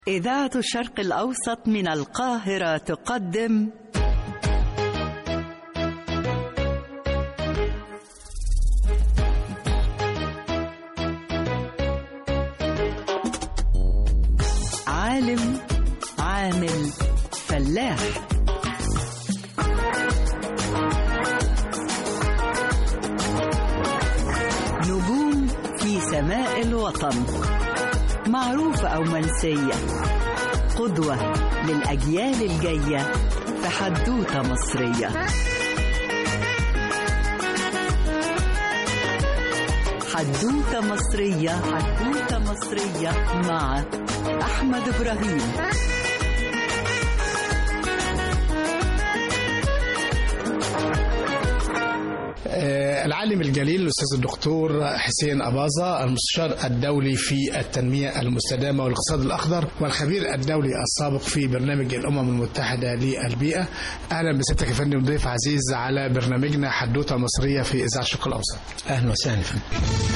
إذاعة الشرق الأوسط من القاهرة تقدم عالم عامل فلاح نجوم في سماء الوطن معروفة أو منسية قدوة للأجيال الجاية في حدوتة مصرية حدوتة مصرية حدوتة مصرية مع أحمد إبراهيم آه، العالم الجليل الأستاذ الدكتور حسين أباظة المستشار الدولي في التنمية المستدامة والاقتصاد الأخضر والخبير الدولي السابق في برنامج الأمم المتحدة للبيئة أهلا بسيادتك يا فندم ضيف عزيز على برنامجنا حدوتة مصرية في إذاعة الشرق الأوسط اهلا وسهلا يا فندم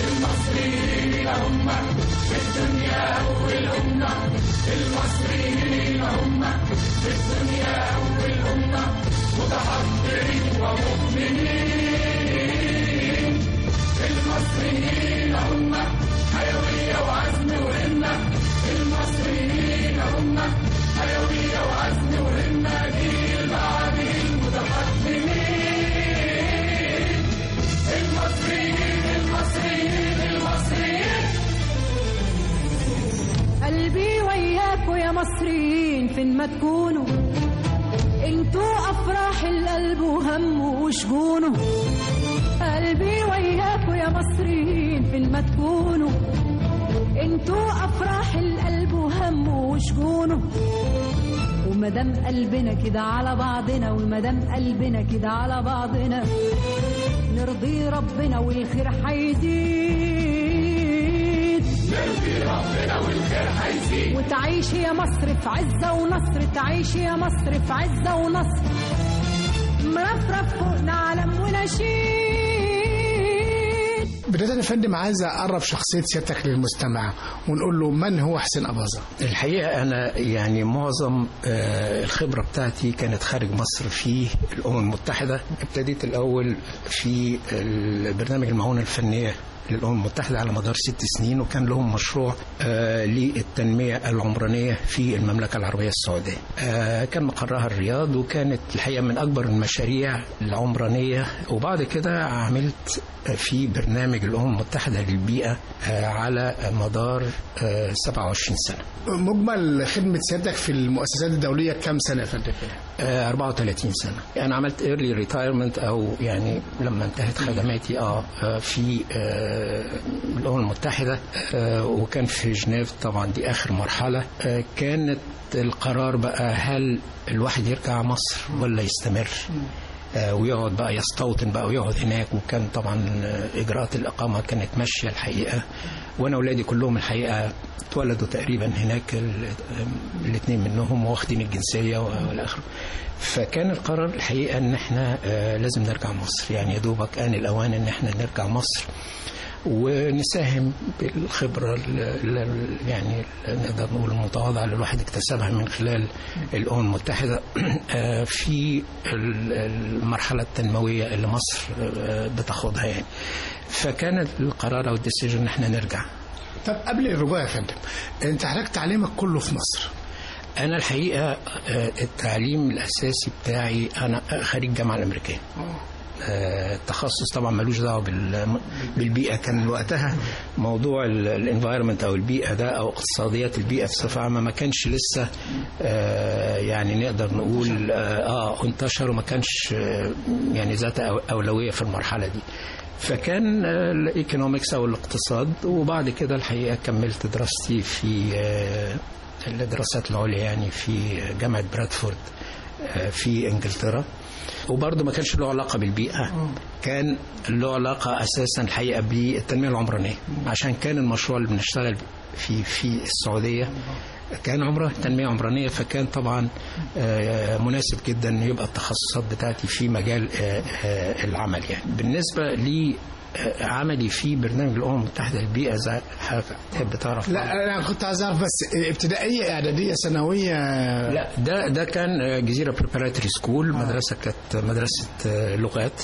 قلبي وياكوا يا مصريين فين ما تكونوا انتوا افراح القلب وهمه وشجونه قلبي وياكوا يا مصريين فين ما تكونوا انتوا افراح القلب وهمه وشجونه ومدام قلبنا كده على بعضنا ومدام قلبنا كده على بعضنا نرضي ربنا والخير هيزيد وتعيش يا مصر في عزة ونصر تعيش يا مصر في عزة ونصر مرفرف فوقنا علم ونشيد بداية يا فندم عايز أقرب شخصية سيادتك للمستمع ونقول له من هو حسين أباظة الحقيقه انا يعني معظم آه، الخبره بتاعتي كانت خارج مصر في الامم المتحده ابتديت الاول في البرنامج المعونه الفنيه للأمم المتحدة على مدار ست سنين وكان لهم مشروع آه للتنمية العمرانية في المملكة العربية السعودية آه كان مقرها الرياض وكانت الحقيقة من أكبر المشاريع العمرانية وبعد كده عملت في برنامج الأمم المتحدة للبيئة آه على مدار آه 27 سنة مجمل خدمة سيادتك في المؤسسات الدولية كم سنة يا فندم؟ آه 34 سنة أنا عملت ايرلي ريتايرمنت أو يعني لما انتهت خدماتي اه آه، في آه الأمم المتحدة آه وكان في جنيف طبعا دي آخر مرحلة آه كانت القرار بقى هل الواحد يرجع مصر ولا يستمر آه، ويقعد بقى يستوطن بقى ويقعد هناك وكان طبعا آه، اجراءات الاقامه كانت ماشيه الحقيقه وانا اولادي كلهم الحقيقه اتولدوا تقريبا هناك الاثنين منهم واخدين الجنسيه والى اخره فكان القرار الحقيقه ان احنا آه، لازم نرجع مصر يعني يا دوبك ان الاوان ان احنا نرجع مصر ونساهم بالخبرة ال- ال- يعني نقدر نقول المتواضعة اللي الواحد اكتسبها من خلال الأمم المتحدة آه، في ال- المرحلة التنموية اللي مصر آه، بتاخدها يعني فكان القرار أو الديسيجن إن احنا نرجع طب قبل الرجوع يا فندم أنت حضرتك تعليمك كله في مصر أنا الحقيقة آه، التعليم الأساسي بتاعي أنا خريج الجامعة الأمريكية آه، التخصص طبعا ملوش دعوه بال- بالبيئه كان وقتها موضوع الانفايرمنت او البيئه ده او اقتصاديات البيئه بصفه عامه ما كانش لسه آه، يعني نقدر نقول اه آه، انتشر وما كانش آه، يعني ذات أو- اولويه في المرحله دي فكان آه، الايكونومكس او الاقتصاد وبعد كده الحقيقه كملت دراستي في آه، الدراسات العليا يعني في جامعه برادفورد آه، في انجلترا وبرضه ما كانش له علاقه بالبيئه كان له علاقه اساسا الحقيقه بالتنميه العمرانيه عشان كان المشروع اللي بنشتغل في في السعوديه كان عمره تنميه عمرانيه فكان طبعا آه، مناسب جدا إن يبقى التخصصات بتاعتي في مجال آه، آه، العمل يعني بالنسبه لي آه، عملي في برنامج الامم المتحده للبيئه زي حضرتك تحب تعرف لا انا كنت عايز اعرف بس ابتدائيه اعداديه ثانويه لا ده ده كان جزيره بريباراتوري سكول مدرسه كانت مدرسه آه، لغات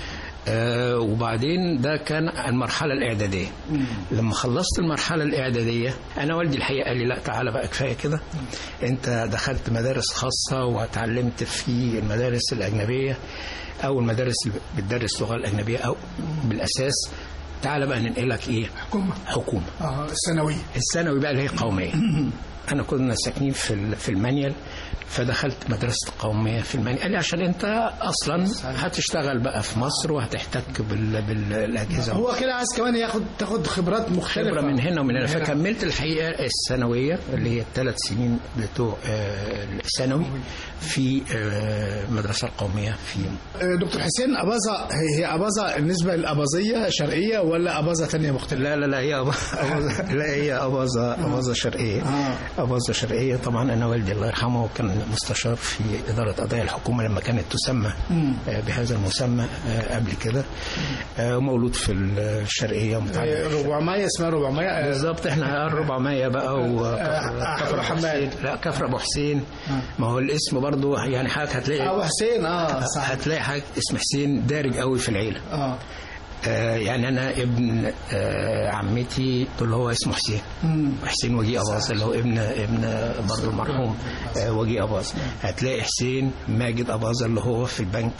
آه وبعدين ده كان المرحله الاعداديه لما خلصت المرحله الاعداديه انا والدي الحقيقه قال لي لا تعالى بقى كفايه كده انت دخلت مدارس خاصه وتعلمت في المدارس الاجنبيه او المدارس اللي بتدرس اللغه الاجنبيه او بالاساس تعالى بقى ننقلك ايه حكومه حكومه اه الثانويه الثانوي بقى اللي هي قوميه انا كنا ساكنين في ال- في المانيال فدخلت مدرسه القوميه في المانيال قال لي عشان انت اصلا هتشتغل بقى في مصر وهتحتك بال- بالاجهزه هو كده عايز كمان ياخد تاخد خبرات مختلفه خبره من هنا ومن هنا من هنا. فكملت الحقيقه الثانويه اللي هي الثلاث سنين بتوع آه، الثانوي في آه، المدرسه القوميه في آه، دكتور حسين اباظه هي هي اباظه بالنسبه للاباظيه شرقيه ولا اباظه ثانيه مختلفه؟ لا لا لا هي أب- أباظة لا هي أباظة أباظة شرقية آه. أباظة شرقية طبعا أنا والدي الله يرحمه كان مستشار في إدارة قضايا الحكومة لما كانت تسمى آه، بهذا المسمى آه، قبل كده آه، ومولود في الشرقية متعلم آه، 400 اسمها 400 آه، بالظبط احنا 400 بقى آه، وكفر ابو محمد. حسين لا كفر ابو حسين ما هو الاسم برضو يعني حضرتك هتلاقي ابو حسين اه صح هتلاقي حاجه اسم حسين دارج قوي في العيله اه آه، يعني انا ابن آه، عمتي اللي هو اسمه حسين حسين وجيه اباظه اللي هو ابن ابن برضه المرحوم آه، وجيه اباظه هتلاقي حسين ماجد اباظه اللي هو في البنك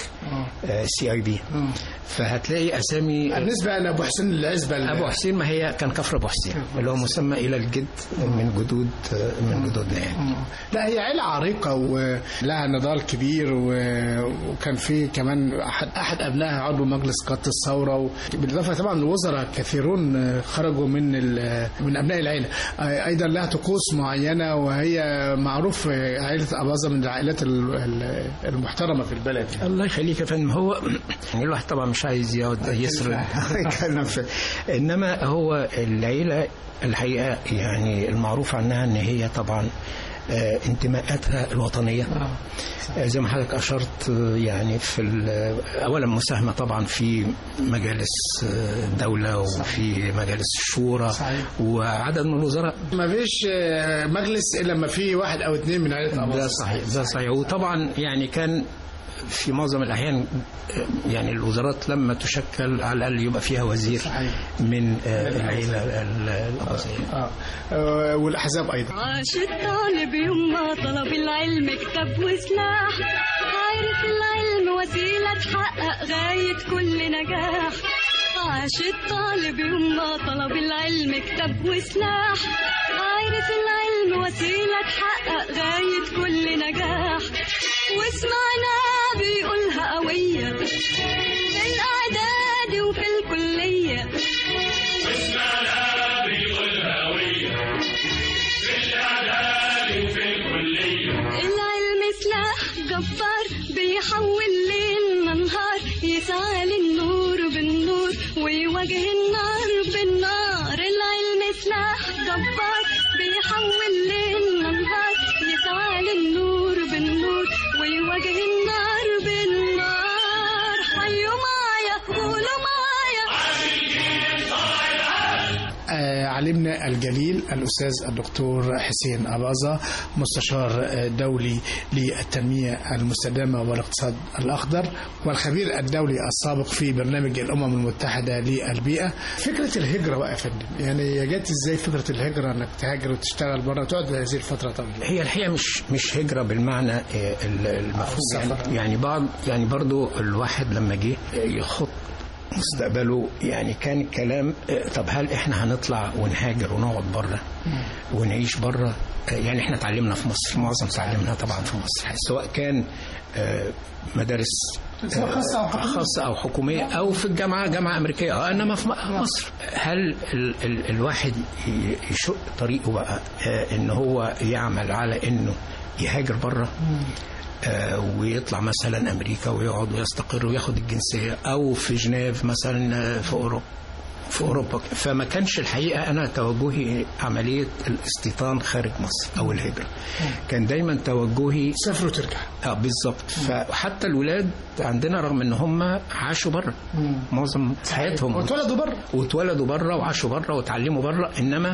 سي اي بي فهتلاقي اسامي بالنسبه لابو حسين العزبه ال- ابو حسين ما هي كان كفر ابو حسين اللي هو مسمى الى الجد من جدود من جدودنا يعني لا هي عيلة عريقة ولها نضال كبير و- وكان في كمان أحد, أحد أبنائها عضو مجلس قادة الثورة و- بالإضافة طبعا الوزراء كثيرون خرجوا من ال- من أبناء العيلة أيضا لها طقوس معينة وهي معروف عائلة أباظة من العائلات ال- ال- المحترمة في البلد الله يخليك يا فندم هو يعني الواحد طبعا مش عايز يقعد يسرد يتكلم في انما هو العيله الحقيقه يعني المعروف عنها ان هي طبعا آه، انتماءاتها الوطنيه آه، زي ما حضرتك اشرت آه، يعني في ال- اولا مساهمه طبعا في مجالس آه، الدوله وفي مجالس الشورى صحيح. وعدد من الوزراء ما فيش آه، مجلس إلا لما في واحد أو اثنين من عائلة ده أباظة صحيح ده صحيح وطبعا يعني كان في معظم الاحيان آه، يعني الوزارات لما تشكل على الاقل يبقى فيها وزير صحيح. من آه، العيله ال- الاباظيه آه. آه، والأحزاب أيضا عاش الطالب يوم ما طلب العلم كتاب وسلاح عارف العلم وسيلة تحقق غاية كل نجاح عاش الطالب يوم ما طلب العلم كتاب وسلاح عارف العلم وسيلة تحقق غاية كل نجاح وسمعنا بيقولها قوية في الإعداد وفي الكلية العلم سلاح جبار بيحول ليلنا نهار يسعى للنور بالنور ويواجه النار بالنار العلم سلاح جبار بيحول ليلنا نهار يسعى للنور بالنور ويواجه النار بالنار حيوا معايا قولوا معايا آه، علمنا الجليل الأستاذ الدكتور حسين أباظة مستشار آه، دولي للتنمية المستدامة والاقتصاد الأخضر والخبير الدولي السابق في برنامج الأمم المتحدة للبيئة فكرة الهجرة بقى يا فندم يعني جت إزاي فكرة الهجرة أنك تهاجر وتشتغل بره تقعد هذه الفترة طويلة هي الحقيقه مش مش هجره بالمعنى آه، ال- المفهوم السفر. يعني, يعني بعض يعني برضو الواحد لما جه يخط مستقبله يعني كان الكلام آه، طب هل احنا هنطلع ونهاجر ونقعد بره ونعيش بره آه، يعني احنا اتعلمنا في مصر معظم تعلمنا طبعا في مصر سواء كان آه، مدارس سواء خاصة أو حكومية. خاصة أو حكومية أو في الجامعة جامعة أمريكية آه، إنما في م- مصر هل ال ال الواحد ي- يشق طريقه بقى آه، إن هو يعمل على إنه يهاجر بره آه، ويطلع مثلا أمريكا ويقعد ويستقر وياخد الجنسية أو في جنيف مثلا آه، في أوروبا في اوروبا فما كانش الحقيقه انا توجهي عمليه الاستيطان خارج مصر او الهجره كان دايما توجهي سافر وترجع اه بالظبط فحتى الولاد عندنا رغم ان هم عاشوا بره معظم حياتهم واتولدوا بره واتولدوا بره وعاشوا بره وتعلموا بره انما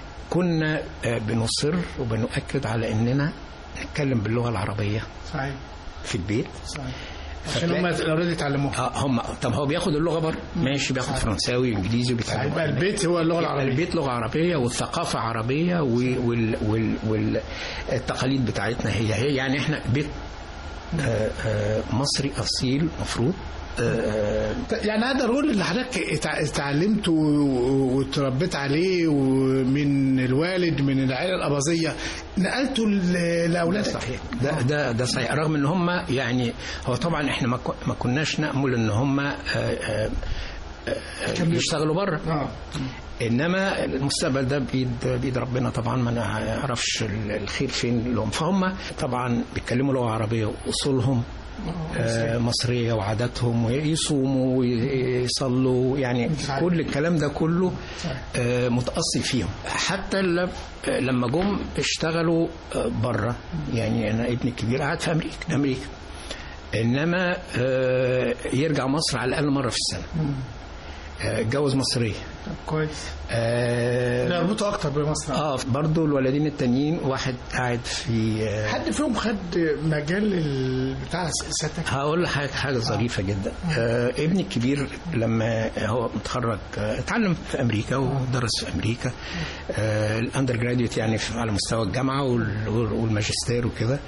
كنا آه، بنصر وبنؤكد على اننا نتكلم باللغه العربيه صحيح في البيت صحيح عشان فتلاقي- هم اوريدي اتعلموها اه هم طب هو بياخد اللغه بره ماشي بياخد فرنساوي وانجليزي وبيتعلم يبقى البيت هو اللغه يبقى العربيه البيت لغه عربيه والثقافه عربيه وال وال وال والتقاليد بتاعتنا هي هي يعني احنا بيت آه، آه، مصري اصيل مفروض آه، يعني اقدر اقول اللي حضرتك اتع- اتعلمت و- واتربيت عليه ومن الوالد من العائله الاباظيه نقلته ل- لاولادك صحيح ده ده ده صحيح رغم ان هم يعني هو طبعا احنا ما كو- ما كناش نامل ان هم آه، آه، آه، يشتغلوا بره اه انما المستقبل ده بيد بيد ربنا طبعا ما نعرفش الخير فين لهم فهم طبعا بيتكلموا لغه عربيه واصولهم آه، مصريه وعاداتهم ويصوموا ويصلوا يعني صحيح. كل الكلام ده كله آه، متاصل فيهم حتى ل- لما جم اشتغلوا بره يعني انا ابني الكبير قاعد في امريكا امريكا انما آه، يرجع مصر على الاقل مره في السنه آه، اتجوز مصريه كويس آه نربطه اكتر بمصر اه برضه الولدين التانيين واحد قاعد في آه حد فيهم خد مجال ال- بتاع سيادتك هقول لحضرتك حاجه ظريفه جدا آه ابني الكبير لما هو متخرج آه اتعلم في امريكا ودرس في امريكا آه الاندر جراديوت يعني في- على مستوى الجامعه وال- والماجستير وكده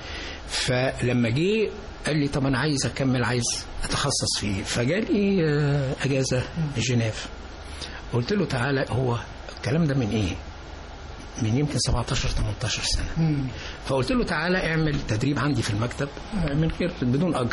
فلما جه قال لي طب انا عايز اكمل عايز اتخصص فيه فجالي آه اجازه جنيف قلت له تعالى هو الكلام ده من ايه؟ من يمكن 17 18 سنه فقلت له تعالى اعمل تدريب عندي في المكتب آه، من غير بدون اجر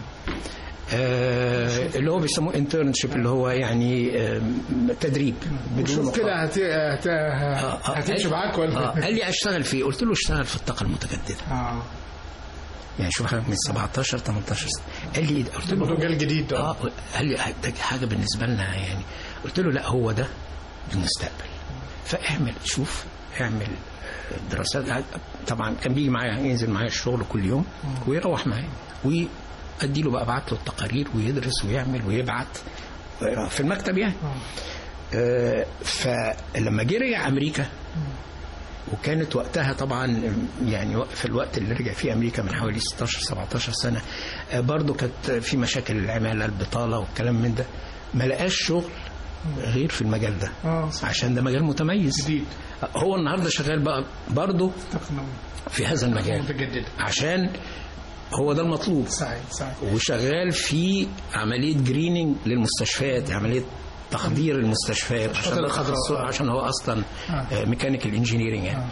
آه اللي هو بيسموه انترنشيب اللي هو يعني آه تدريب بدون شوف مقابل. كده هت... هت... آه، آه، هتمشي قال- معاك ولا آه قال لي اشتغل فيه قلت له اشتغل في الطاقه المتجدده اه يعني شوف حضرتك من 17 18 سنه قال لي إيه ده؟ قلت له مجال جديد اه قال لي ده حاجه بالنسبه لنا يعني قلت له لا هو ده المستقبل فاعمل شوف اعمل آه، دراسات طبعا كان بيجي معايا ينزل معايا الشغل كل يوم ويروح معايا وادي له بقى ابعت له التقارير ويدرس ويعمل ويبعت آه، في المكتب يعني آه، فلما جه رجع امريكا وكانت وقتها طبعا يعني في الوقت اللي رجع فيه امريكا من حوالي 16 17 سنه آه، برضه كانت في مشاكل العماله البطاله والكلام من ده ما لقاش شغل غير في المجال ده اه صح. عشان ده مجال متميز جديد هو النهارده شغال بقى برضه في هذا المجال متجدد عشان هو ده المطلوب صحيح صحيح وشغال في عملية جريننج للمستشفيات عملية تخدير المستشفيات عشان ده الخضراء. تخصصه- عشان هو اصلا ميكانيكال انجينيرنج يعني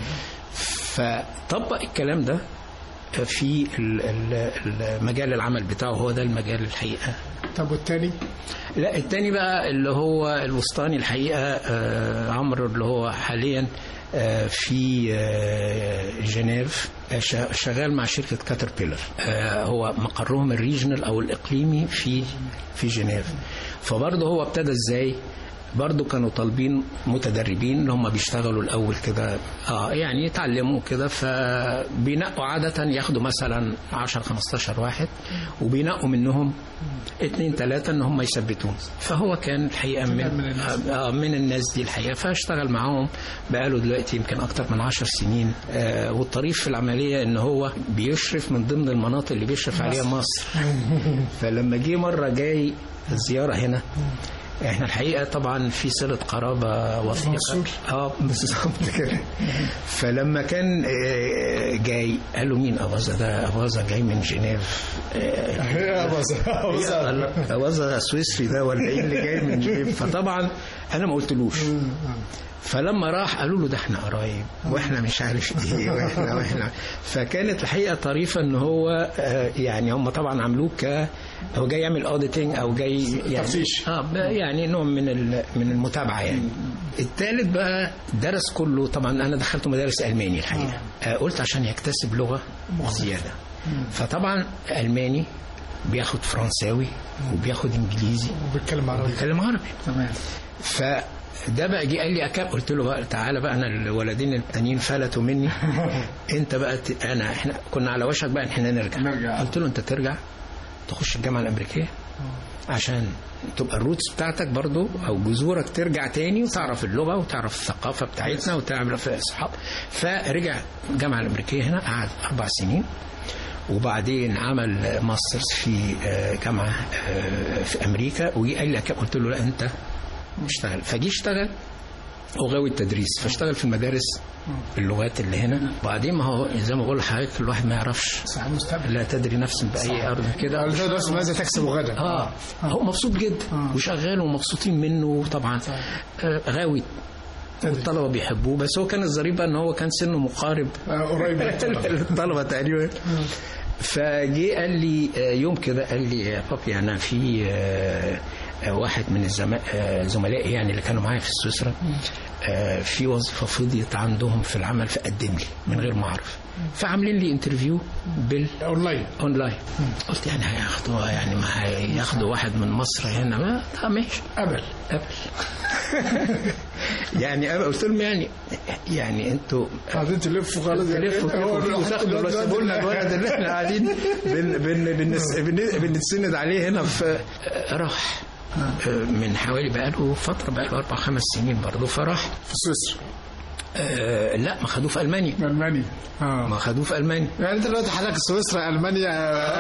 فطبق الكلام ده في ال- ال- المجال العمل بتاعه هو ده المجال الحقيقه طب والتاني لا التاني بقى اللي هو الوسطاني الحقيقه آه، عمرو اللي هو حاليا آه، في آه، جنيف آه، شا- شغال مع شركه كاتربيلر آه، هو مقرهم الريجنال او الاقليمي في في جنيف فبرضه هو ابتدى ازاي برضه كانوا طالبين متدربين اللي هم بيشتغلوا الاول كده اه يعني يتعلموا كده فبينقوا عاده ياخدوا مثلا 10 15 واحد وبينقوا منهم اثنين ثلاثه ان هم يثبتوهم فهو كان الحقيقه من من الناس. آه من الناس دي الحقيقه فاشتغل معاهم بقاله دلوقتي يمكن اكتر من 10 سنين آه والطريف في العمليه ان هو بيشرف من ضمن المناطق اللي بيشرف عليها مصر فلما جه مره جاي زياره هنا احنا الحقيقه طبعا في صله قرابه وثيقه موصول. اه بالظبط كده فلما كان آه، جاي قالوا مين اباظه ده اباظه جاي من جنيف آه، يا بص اباظه سويسري ده ولا ايه اللي جاي من جنيف فطبعا انا ما قلتلوش فلما راح قالوا له ده احنا قرايب واحنا مش عارف ايه واحنا واحنا فكانت الحقيقه طريفه ان هو آه، يعني هم طبعا عملوه ك هو جاي يعمل اوديتنج او جاي يعني تفتيش. اه ب- يعني نوع من ال- من المتابعه يعني الثالث بقى درس كله طبعا انا دخلته مدارس الماني الحقيقه آه قلت عشان يكتسب لغه زياده فطبعا الماني بياخد فرنساوي وبياخد انجليزي وبيتكلم عربي بيتكلم عربي تمام فده بقى جه قال لي أكاب قلت له بقى تعالى بقى انا الولدين التانيين فلتوا مني انت بقى ت... انا احنا كنا على وشك بقى ان احنا نرجع نرجع. قلت له انت ترجع تخش الجامعه الامريكيه عشان تبقى الروتس بتاعتك برضو او جذورك ترجع تاني وتعرف اللغه وتعرف الثقافه بتاعتنا وتعرف اصحاب فرجع الجامعه الامريكيه هنا قعد اربع سنين وبعدين عمل ماسترز في آه، جامعه آه، في امريكا وجي قال لي أكاب قلت له لا انت اشتغل فجي اشتغل وغاوي التدريس فاشتغل في المدارس اللغات اللي هنا وبعدين ما هو زي ما بقول لحضرتك الواحد ما يعرفش صح المستقبل لا تدري نفس باي ارض كده قال له بس ماذا تكسب غدا اه هو مبسوط جدا آه. وشغال ومبسوطين منه طبعا آه غاوي الطلبه بيحبوه بس هو كان الظريف بقى ان هو كان سنه مقارب آه، قريب من الطلبة. الطلبه تقريبا فجي قال لي آه، يوم كده قال لي يا بابي انا في آه، آه، واحد من الزما- آه، زملائي يعني اللي كانوا معايا في سويسرا آه، في وظيفه فضيت عندهم في العمل فقدم لي من غير ما اعرف فعاملين لي انترفيو بال اونلاين اونلاين قلت يعني هياخدوا يعني ما هياخدوا واحد من مصر هنا ما لا ماشي قبل قبل يعني أنا قلت لهم يعني يعني انتوا قاعدين تلفوا خالص يعني تلفوا هو تلفوا الواحد وتاخدوا دلوقتي- سيبوا لنا الولد اللي احنا قاعدين بن بن بنس- بن- بنتسند عليه هنا في راح من حوالي بقاله فتره بقاله اربع خمس سنين برضه فراح في سويسرا آه لا ما خدوه في المانيا المانيا اه ما خدوه في المانيا يعني انت دلوقتي حضرتك سويسرا المانيا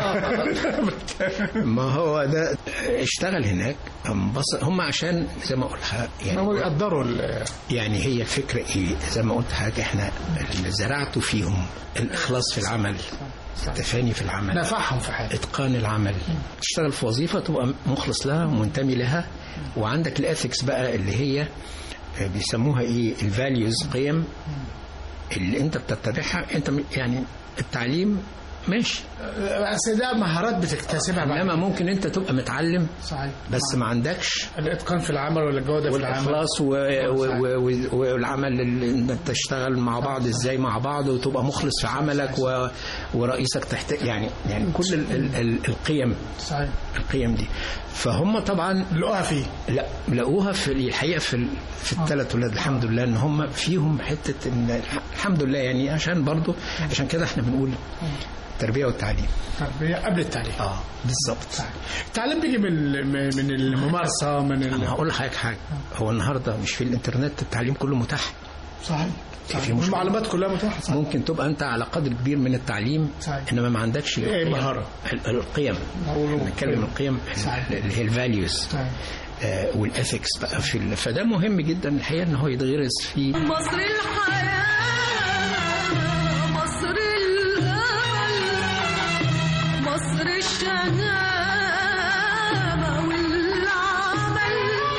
ما هو ده اشتغل هناك انبسط هم عشان زي ما قلت يعني هم يقدروا ال- يعني هي الفكرة ايه زي ما قلت حاجة احنا اللي زرعته فيهم الإخلاص في العمل التفاني في العمل نفعهم في حاجه اتقان العمل تشتغل في وظيفة تبقى مخلص لها ومنتمي لها وعندك الاثكس بقى اللي هي بيسموها ايه الفاليوز قيم اللي انت بتتبعها انت م- يعني التعليم ماشي بس ده مهارات بتكتسبها بعد انما ممكن انت تبقى متعلم صحيح بس ما عندكش الاتقان في العمل ولا الجوده في العمل والاخلاص و... و... و... والعمل اللي انك تشتغل مع بعض ازاي مع بعض وتبقى مخلص في عملك و... ورئيسك تحت يعني يعني كل ال... ال... ال... القيم صحيح القيم دي فهم طبعا لقوها فيه لا لقوها في الحقيقه في ال... في الثلاث ولاد الحمد لله ان هم فيهم حته ان الح- الحمد لله يعني عشان برضو عشان كده احنا بنقول التربيه والتعليم تربيه قبل التعليم اه بالظبط التعليم بيجي من من الممارسه من ال... انا هقول لحضرتك حاجه هو النهارده مش في الانترنت التعليم كله متاح صحيح في صحيح. مشكلة. المعلومات كلها متاحه صحيح. ممكن تبقى انت على قدر كبير من التعليم صحيح. انما ما عندكش ايه القيم. مهارة. ال- القيم أقوله. نتكلم القيم صحيح. اللي هي الفاليوز صحيح. والاثكس بقى في ال- فده مهم جدا الحقيقه ان هو يتغرس في مصر الحياة مصر الأمل مصر الشهامة والعمل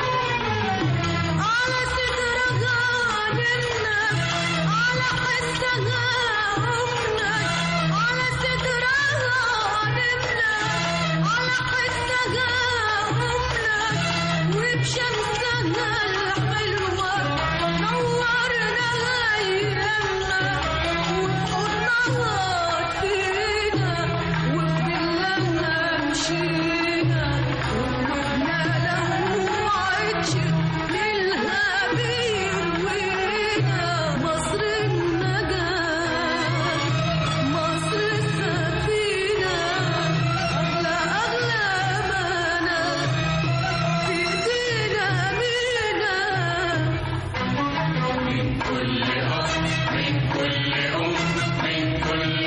على صدرها نمنا على حسها أمنا على صدرها نمنا على حسها أمنا وبشمسها الحلوة نورنا أيامنا وبحضنها فينا وبدلها مشينا وقلوبنا لو وعدش ليلها بيروينا مصر النجاة مصر السفينة أغلى أغلى أمانة في ايدينا مينا من كل أب من كل أم من كل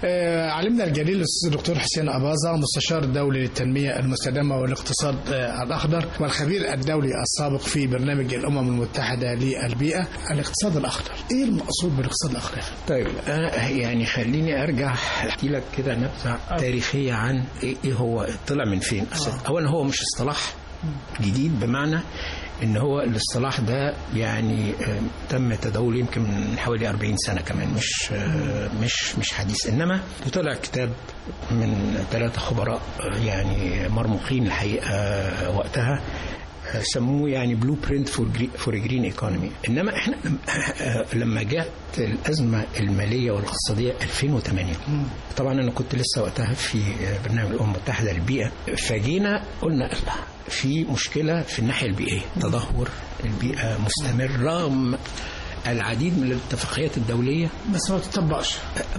آه، علمنا الجليل الاستاذ الدكتور حسين اباظه مستشار الدولي للتنميه المستدامه والاقتصاد آه، الاخضر والخبير الدولي السابق في برنامج الامم المتحده للبيئه الاقتصاد الاخضر ايه المقصود بالاقتصاد الاخضر طيب أنا يعني خليني ارجع احكي لك كده نبذه تاريخيه عن ايه إيه هو طلع من فين أساسا اولا هو مش اصطلاح جديد بمعنى ان هو الاصطلاح ده يعني آه، تم تداوله يمكن من حوالي 40 سنه كمان مش آه، مش مش حديث انما وطلع كتاب من ثلاثه خبراء آه، يعني مرموقين الحقيقه آه، وقتها سموه يعني بلو برنت فور فور جرين ايكونومي انما احنا لما جت الازمه الماليه والاقتصاديه 2008 طبعا انا كنت لسه وقتها في برنامج الامم المتحده للبيئه فجينا قلنا الله في مشكله في الناحيه البيئيه تدهور البيئه مستمر رغم العديد من الاتفاقيات الدوليه بس ما تطبقش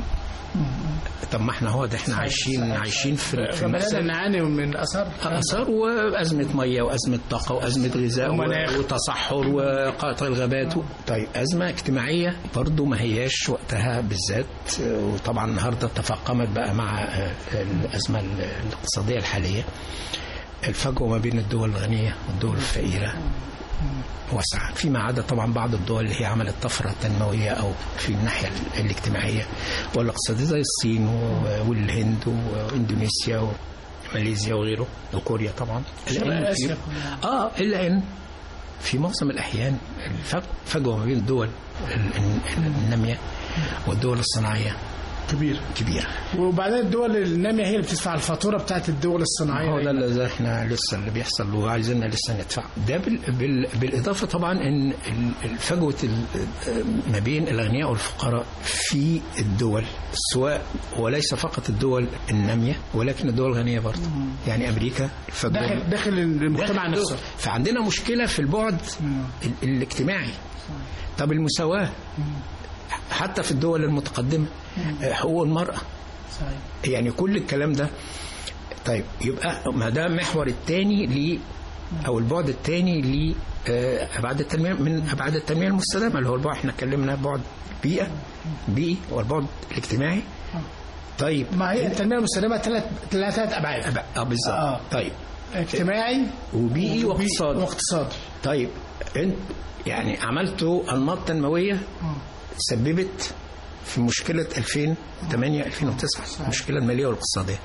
طب ما احنا هو ده احنا عايشين عايشين في في فبدانا مأساة. نعاني من اثار آثار وأزمة مية وأزمة طاقة وأزمة غذاء ومناخ. و- وتصحر وقطع الغابات و... طيب أزمة اجتماعية برضو ما هياش وقتها بالذات وطبعا النهاردة تفاقمت بقى مع آه، الأزمة الاقتصادية الحالية الفجوة ما بين الدول الغنية والدول الفقيرة واسعة فيما عدا طبعا بعض الدول اللي هي عملت طفرة تنموية أو في الناحية الاجتماعية والاقتصادية زي الصين و- والهند وإندونيسيا وماليزيا وغيره وكوريا طبعا شرق إلا إن في- آسيا. اه إلا إن في معظم الأحيان الفجوة فجوة ما بين الدول ال- النامية والدول الصناعية كبير كبيرة وبعدين الدول الناميه هي اللي بتدفع الفاتوره بتاعت الدول الصناعيه هو ده اللي احنا لسه اللي بيحصل وعايزيننا لسه ندفع ده بال بال بالاضافه طبعا ان ال- الفجوه ال- ما بين الاغنياء والفقراء في الدول سواء وليس فقط الدول الناميه ولكن الدول الغنيه برضه يعني امريكا الفجوه داخل داخل المجتمع داخل نفسه الدول. فعندنا مشكله في البعد ال- الاجتماعي طب المساواه حتى في الدول المتقدمه آه، حقوق المراه صحيح. يعني كل الكلام ده طيب يبقى ما ده المحور الثاني ل او البعد الثاني ل آه، ابعاد التنميه من ابعاد التنميه المستدامه اللي هو البعد احنا اتكلمنا بعد بيئه بيئي والبعد الاجتماعي طيب ما هي التنميه المستدامه ثلاث ثلاث ابعاد أب- اه بالظبط آه. طيب اجتماعي وبيئي واقتصادي واقتصادي طيب انت يعني عملتوا انماط تنمويه سببت في مشكله 2008 2009 المشكله الماليه والاقتصاديه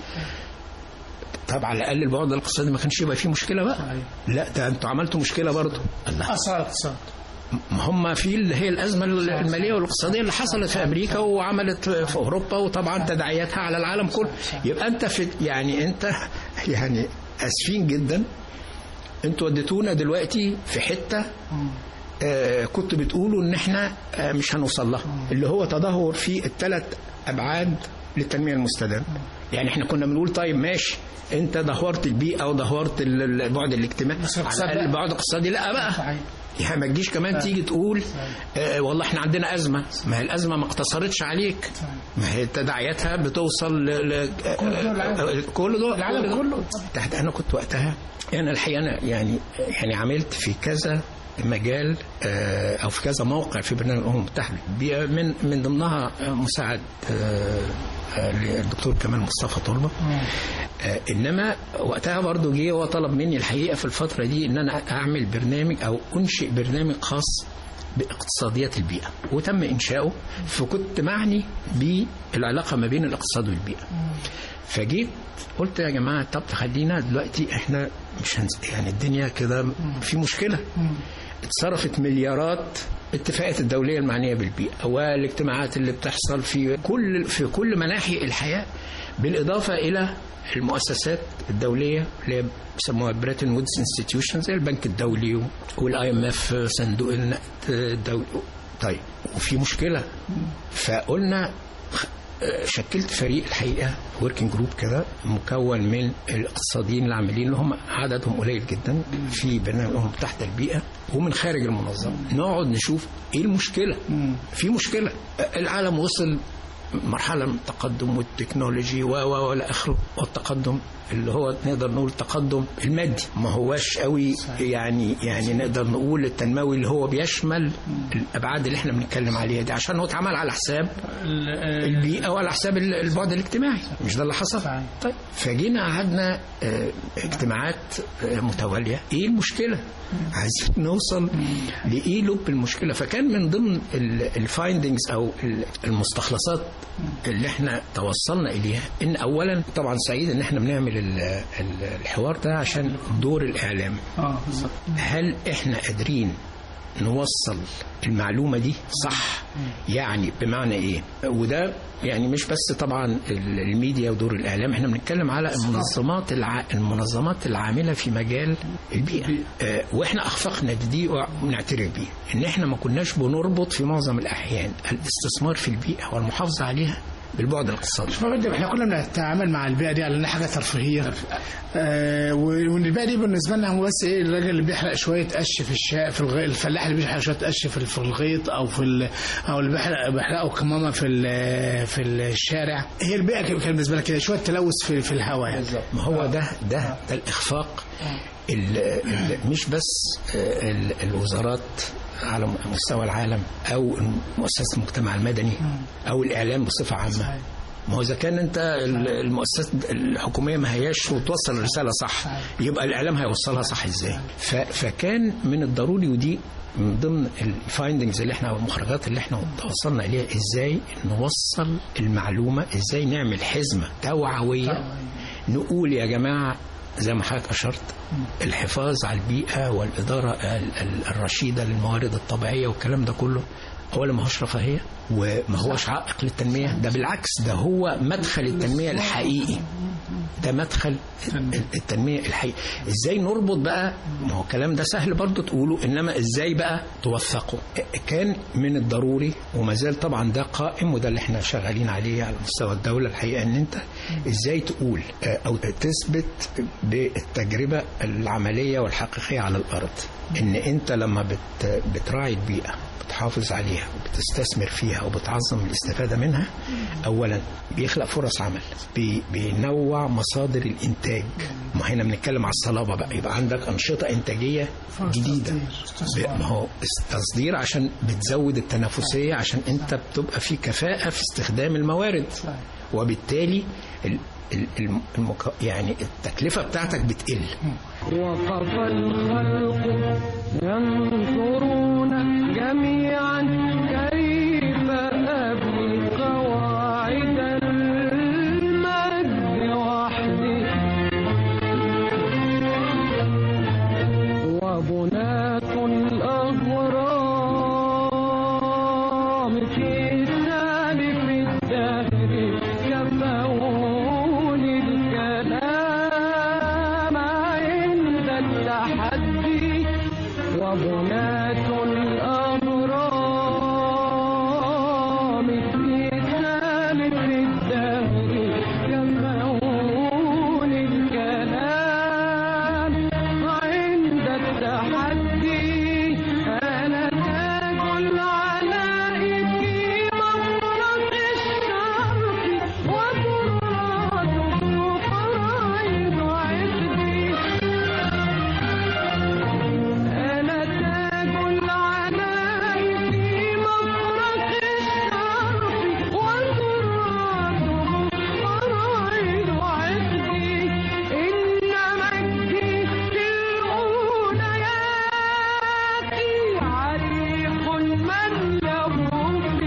طب على الاقل البعد الاقتصادي ما كانش يبقى فيه مشكله بقى صحيح. لا ده انتوا عملتوا مشكله برضه الله اثار الاقتصاد ما هم في اللي هي الازمه الماليه والاقتصاديه اللي حصلت في امريكا وعملت في اوروبا وطبعا تداعياتها على العالم كله يبقى انت في يعني انت يعني اسفين جدا انتوا وديتونا دلوقتي في حته آه كنتوا بتقولوا ان احنا آه مش هنوصل لها اللي هو تدهور في الثلاث ابعاد للتنميه المستدامه يعني احنا كنا بنقول طيب ماشي انت دهورت البيئه ودهورت ال- البعد الاجتماعي بس على الاقتصاد الاقل لا. البعد الاقتصادي لا بقى صحيح يعني ما تجيش كمان تيجي تقول آه والله احنا عندنا ازمه ما هي الازمه ما اقتصرتش عليك ما هي تداعياتها بتوصل ل ل- كل دول العالم. آه، كل دول العالم كل دول. كله. تحت انا كنت وقتها يعني الحقيقه انا يعني يعني عملت في كذا مجال آه، او في كذا موقع في برنامج الامم المتحده بي- من من ضمنها آه، مساعد آه، آه، للدكتور كمال مصطفى طلبه آه، انما وقتها برضه جه وطلب مني الحقيقه في الفتره دي ان انا اعمل برنامج او انشئ برنامج خاص باقتصاديات البيئه وتم انشاؤه فكنت معني بالعلاقه ما بين الاقتصاد والبيئه فجيت قلت يا جماعه طب خلينا دلوقتي احنا مش هنس... يعني الدنيا كده في مشكله اتصرفت مليارات الاتفاقات الدوليه المعنيه بالبيئه والاجتماعات اللي بتحصل في كل في كل مناحي الحياه بالاضافه الى المؤسسات الدوليه اللي هي بيسموها بريتن وودز انستتيوشن زي البنك الدولي والاي ام اف صندوق النقد الدولي طيب وفي مشكله فقلنا شكلت فريق الحقيقه وركينج جروب كده مكون من الاقتصاديين العاملين اللي هم عددهم قليل جدا في برنامج الامم تحت البيئه ومن خارج المنظمه نقعد نشوف ايه المشكله في مشكله العالم وصل مرحله من التقدم والتكنولوجي و و والى اخره والتقدم اللي هو نقدر نقول التقدم المادي ما هواش قوي يعني يعني نقدر نقول التنموي اللي هو بيشمل الابعاد اللي احنا بنتكلم عليها دي عشان هو اتعمل على حساب البيئه وعلى حساب ال- البعد الاجتماعي مش ده اللي حصل صحيح. طيب فجينا قعدنا آه، اجتماعات آه، متواليه ايه المشكله عايزين نوصل لايه لب المشكله فكان من ضمن الفايندنجز او ال- المستخلصات اللي احنا توصلنا اليها ان اولا طبعا سعيد ان احنا بنعمل ال- ال- الحوار ده عشان دور الاعلام اه بالظبط هل احنا قادرين نوصل المعلومة دي صح يعني بمعنى ايه وده يعني مش بس طبعا ال- الميديا ودور الاعلام احنا بنتكلم على المنظمات الع... المنظمات العامله في مجال البيئه آه واحنا اخفقنا دي ونعترف بيه ان احنا ما كناش بنربط في معظم الاحيان الاستثمار في البيئه والمحافظه عليها بالبعد الاقتصادي فبدأ احنا كنا بنتعامل مع البيئه دي على انها حاجه ترفيهيه آه وان البيئه دي بالنسبه لنا هو بس ايه الراجل اللي بيحرق شويه قش في الشاء في الغيط الفلاح اللي بيحرق شويه قش في في الغيط او في ال- او اللي بيحرق بيحرقوا كمامه في ال- في الشارع هي البيئه كان بالنسبه لنا كده شويه تلوث في في الهواء يعني ما هو ده ده ده الاخفاق ال- ال- مش بس آه، ال- الوزارات على مستوى العالم او مؤسسات المجتمع المدني او الاعلام بصفه عامه ما هو اذا كان انت ال- المؤسسات الحكوميه ما هياش وتوصل الرساله صح يبقى الاعلام هيوصلها صح ازاي ف- فكان من الضروري ودي من ضمن الفايندنجز اللي احنا او المخرجات اللي احنا توصلنا اليها ازاي نوصل المعلومه ازاي نعمل حزمه توعويه نقول يا جماعه زي ما حضرتك اشرت الحفاظ على البيئه والاداره ال- ال- الرشيده للموارد الطبيعيه والكلام ده كله اولا ما هوش رفاهيه وما هوش عائق للتنميه ده بالعكس ده هو مدخل التنميه الحقيقي ده مدخل ال- التنميه الحقيقي ازاي نربط بقى ما هو الكلام ده سهل برضه تقوله انما ازاي بقى توثقه كان من الضروري وما زال طبعا ده قائم وده اللي احنا شغالين عليه على مستوى الدوله الحقيقه ان انت ازاي تقول آه، او تثبت بالتجربه العمليه والحقيقيه على الارض ان انت لما بت بتراعي البيئه بتحافظ عليها وبتستثمر فيها وبتعظم الاستفادة منها أولا بيخلق فرص عمل بي بينوع مصادر الإنتاج ما هنا بنتكلم على الصلابة بقى يبقى عندك أنشطة إنتاجية جديدة ب- ما هو تصدير عشان بتزود التنافسية عشان أنت بتبقى في كفاءة في استخدام الموارد وبالتالي ال ال- الم- المك... يعني التكلفة بتاعتك بتقل وقف الخلق ينظرون جميعا كيف أبني قواعد المجد وحدي وبناة الأهرام في سالف الدهر كفوني الكلام عند التحدي وبناة الأهرام في سالف الدهر كفوني الكلام عند التحدي أنا تاج العلاء في مفرق الشرق وتراده فرائض عقدي أنا تاج العلاء في مفرق الشرق وتراده فرائض عقدي إن مجدي في الأوليات عريق من له في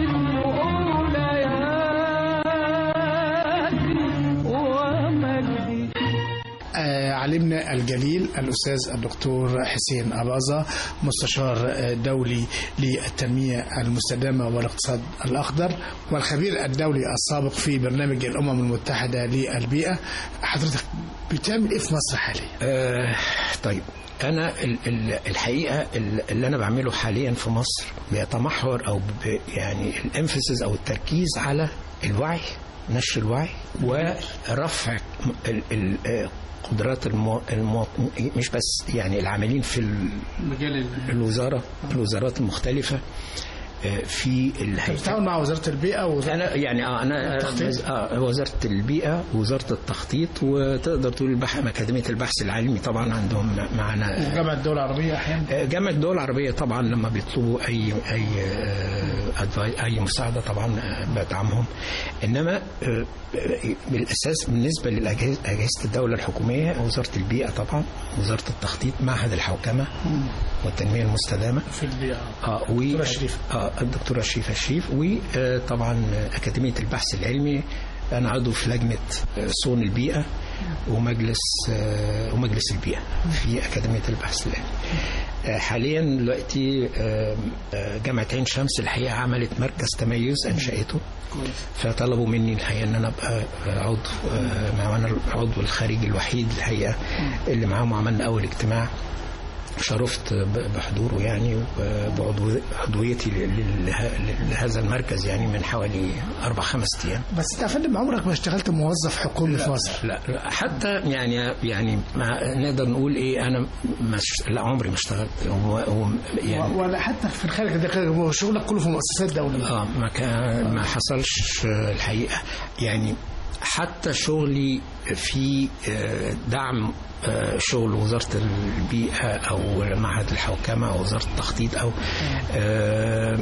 الأوليات ومجدي آه، علمنا الجليل الأستاذ الدكتور حسين أباظة مستشار آه، دولي للتنمية المستدامة والاقتصاد الأخضر والخبير الدولي السابق في برنامج الأمم المتحدة للبيئة حضرتك بتعمل إيه في مصر حاليا؟ آه طيب انا ال- ال- الحقيقه ال- اللي انا بعمله حاليا في مصر بيتمحور او ب- يعني الامفيسز او التركيز على الوعي نشر الوعي ورفع ال- ال- آه، قدرات المو... المو... مش بس يعني العاملين في ال- مجال الوزاره الوزارات المختلفه آه، في الهيئات بتتعاون مع وزاره البيئه ووزاره انا يعني اه انا التخطيط؟ آه وزاره البيئه وزاره التخطيط وتقدر تقول البحث اكاديميه البحث العلمي طبعا عندهم معنا وجامعه الدول العربيه احيانا آه، جامعه الدول العربيه طبعا لما بيطلبوا اي اي آه، advi- اي مساعده طبعا آه، بدعمهم انما آه، آه، بالاساس بالنسبه للاجهزه أجهزة الدوله الحكوميه وزاره البيئه طبعا وزاره التخطيط معهد الحوكمه والتنميه المستدامه في البيئه اه و الدكتورة شريفة. اه الدكتوره شريفه الشريف وطبعا اكاديميه البحث العلمي انا عضو في لجنه آه، صون البيئه ومجلس آه، ومجلس البيئه في اكاديميه البحث العلمي آه، حاليا دلوقتي آه، آه، جامعه عين شمس الحقيقه عملت مركز تميز انشأته فطلبوا مني الحقيقه ان انا ابقى عضو آه، مع انا العضو الخارجي الوحيد الحقيقه اللي معاهم عملنا اول اجتماع شرفت ب- بحضوره يعني وبعضويتي لهذا المركز يعني من حوالي أربع خمس أيام بس انت يا فندم عمرك ما اشتغلت موظف حكومي في مصر لا لا، حتى يعني يعني ما نقدر نقول ايه انا ما ش- لا عمري ما اشتغلت و- و- يعني ولا حتى في الخارج ده كان شغلك كله في مؤسسات دوليه اه ما كان ما حصلش آه، الحقيقه يعني حتى شغلي في آه، دعم آه، شغل وزاره البيئه او معهد الحوكمه او وزاره التخطيط او آه،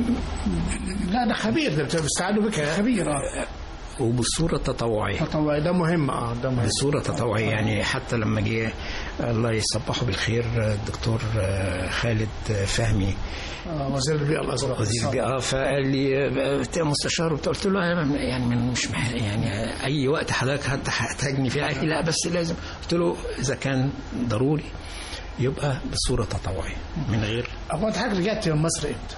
لا ده خبير ده بيستعانوا بك خبير اه وبصوره تطوعيه تطوعي ده مهم اه ده مهم بصورة تطوعية يعني حتى لما جه الله يصبحه بالخير الدكتور خالد فهمي آه وزير البيئه الاسبق وزير البيئة فقال لي انت مستشار وبتاع. قلت له أنا يعني من مش مح يعني اي وقت حضرتك هتحتاجني فيه قال لي لا بس لازم قلت له اذا كان ضروري يبقى بصورة تطوعية من غير هو انت حضرتك رجعت من مصر امتى؟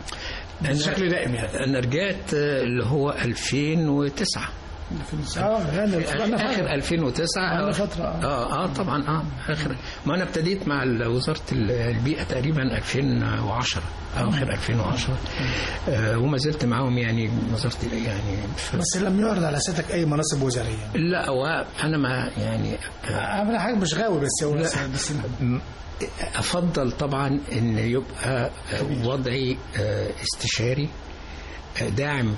بشكل دائم يعني انا رجعت اللي هو 2009 اه يعني انا اخر فاكر 2009 بقالنا فترة، آه. اه اه طبعا اه اخر ما انا ابتديت مع ال- وزاره ال- البيئه تقريبا 2010 اواخر 2010 آه وما زلت معاهم يعني وزاره ال- يعني ف... بس لم يعرض على سيادتك اي مناصب وزاريه لا وانا ما يعني آه انا حاجه مش غاوي بس هو بس, بس م- افضل طبعا ان يبقى آه، وضعي آه، استشاري آه، داعم